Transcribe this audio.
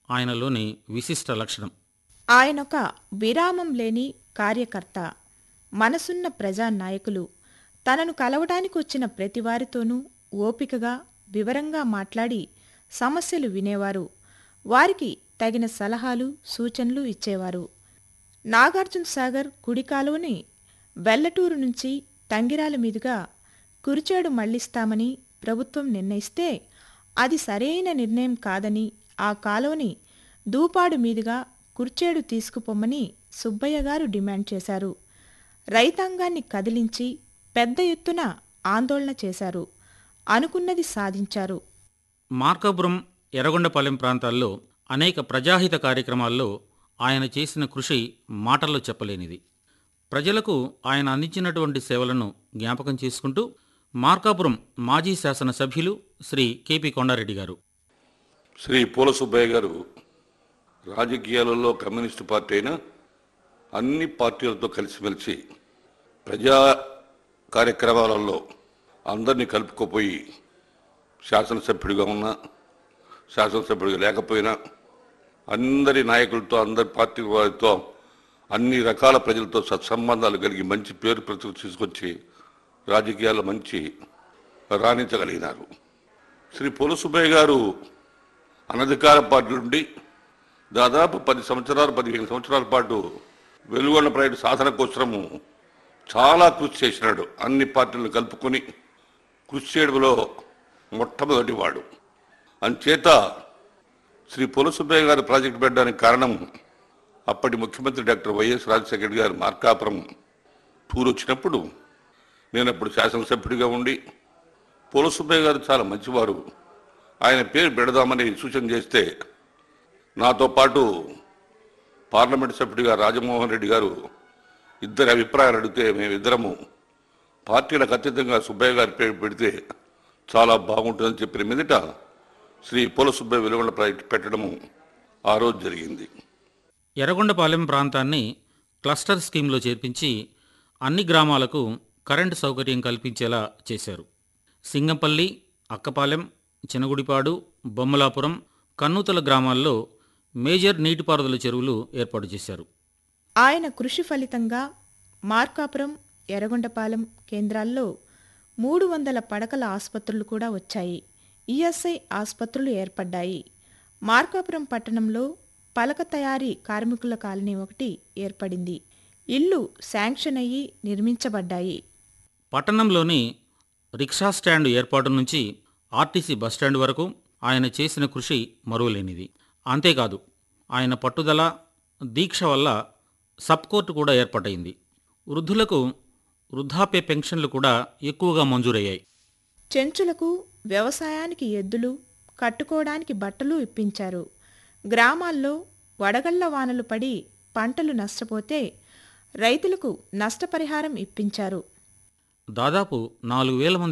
ఆయనలోని విశిష్ట లక్షణం ఆయనొక విరామం లేని కార్యకర్త మనసున్న ప్రజానాయకులు తనను కలవడానికి వచ్చిన ప్రతివారితోనూ ఓపికగా వివరంగా మాట్లాడి సమస్యలు వినేవారు వారికి తగిన సలహాలు సూచనలు ఇచ్చేవారు నాగార్జున సాగర్ కుడికాలువని వెల్లటూరు నుంచి తంగిరాల మీదుగా కురిచేడు మళ్లిస్తామని ప్రభుత్వం నిర్ణయిస్తే అది సరైన నిర్ణయం కాదని ఆ కాలువని దూపాడు మీదుగా కుర్చేడు తీసుకుపోమ్మని సుబ్బయ్య గారు డిమాండ్ చేశారు రైతాంగాన్ని కదిలించి పెద్ద ఎత్తున ఆందోళన చేశారు అనుకున్నది సాధించారు మార్కాపురం ఎర్రగొండపాలెం ప్రాంతాల్లో అనేక ప్రజాహిత కార్యక్రమాల్లో ఆయన చేసిన కృషి మాటల్లో చెప్పలేనిది ప్రజలకు ఆయన అందించినటువంటి సేవలను జ్ఞాపకం చేసుకుంటూ మార్కాపురం మాజీ శాసనసభ్యులు శ్రీ కెపి కొండారెడ్డి గారు శ్రీ పూల సుబ్బయ్య గారు రాజకీయాలలో కమ్యూనిస్టు పార్టీ అయినా అన్ని పార్టీలతో కలిసిమెలిసి ప్రజా కార్యక్రమాలలో అందరినీ కలుపుకోపోయి శాసనసభ్యుడిగా ఉన్నా శాసనసభ్యుడిగా లేకపోయినా అందరి నాయకులతో అందరి పార్టీ వారితో అన్ని రకాల ప్రజలతో సత్సంబంధాలు కలిగి మంచి పేరు ప్రతిష్ట తీసుకొచ్చి రాజకీయాల్లో మంచి రాణించగలిగినారు శ్రీ పూల సుబ్బయ్య గారు అనధికార పార్టీ నుండి దాదాపు పది సంవత్సరాలు పదిహేను సంవత్సరాల పాటు వెలుగొండ ప్రైవేట్ సాధన కోసము చాలా కృషి చేసినాడు అన్ని పార్టీలను కలుపుకొని కృషి చేయడంలో మొట్టమొదటి వాడు అంచేత శ్రీ పులసుబ్బయ్య గారు ప్రాజెక్టు పెట్టడానికి కారణం అప్పటి ముఖ్యమంత్రి డాక్టర్ వైఎస్ రాజశేఖర గారు మార్కాపురం టూర్ వచ్చినప్పుడు నేను అప్పుడు శాసనసభ్యుడిగా ఉండి పులసుబ్బయ్య గారు చాలా మంచివారు ఆయన పేరు పెడదామని సూచన చేస్తే నాతో పాటు పార్లమెంట్ సభ్యుడిగా రాజమోహన్ రెడ్డి గారు ఇద్దరి అభిప్రాయాలు అడిగితే మేమిద్దరము పార్టీలకు అతీతంగా సుబ్బయ్య గారి పేరు పెడితే చాలా బాగుంటుందని చెప్పిన మీదట శ్రీ పూల సుబ్బయ్య వెలుగొండ ప్రాజెక్టు పెట్టడము ఆ రోజు జరిగింది ఎర్రగొండపాలెం ప్రాంతాన్ని క్లస్టర్ స్కీమ్లో చేర్పించి అన్ని గ్రామాలకు కరెంటు సౌకర్యం కల్పించేలా చేశారు సింగంపల్లి అక్కపాలెం చినగుడిపాడు బొమ్మలాపురం కన్నూతల గ్రామాల్లో మేజర్ నీటిపారుదల చెరువులు ఏర్పాటు చేశారు ఆయన కృషి ఫలితంగా మార్కాపురం ఎర్రగొండపాలెం కేంద్రాల్లో మూడు వందల పడకల ఆసుపత్రులు కూడా వచ్చాయి ఈఎస్ఐ ఆసుపత్రులు ఏర్పడ్డాయి మార్కాపురం పట్టణంలో పలక తయారీ కార్మికుల కాలనీ ఒకటి ఏర్పడింది ఇల్లు శాంక్షన్ అయ్యి నిర్మించబడ్డాయి పట్టణంలోని రిక్షా స్టాండ్ ఏర్పాటు నుంచి ఆర్టీసీ బస్టాండ్ వరకు ఆయన చేసిన కృషి మరువలేనిది అంతేకాదు ఆయన పట్టుదల దీక్ష వల్ల సబ్ కోర్టు కూడా ఏర్పాటైంది వృద్ధులకు వృద్ధాప్య పెన్షన్లు కూడా ఎక్కువగా మంజూరయ్యాయి చెంచులకు వ్యవసాయానికి ఎద్దులు కట్టుకోవడానికి బట్టలు ఇప్పించారు గ్రామాల్లో వడగళ్ల వానలు పడి పంటలు నష్టపోతే రైతులకు నష్టపరిహారం ఇప్పించారు దాదాపు నాలుగు వేల మంది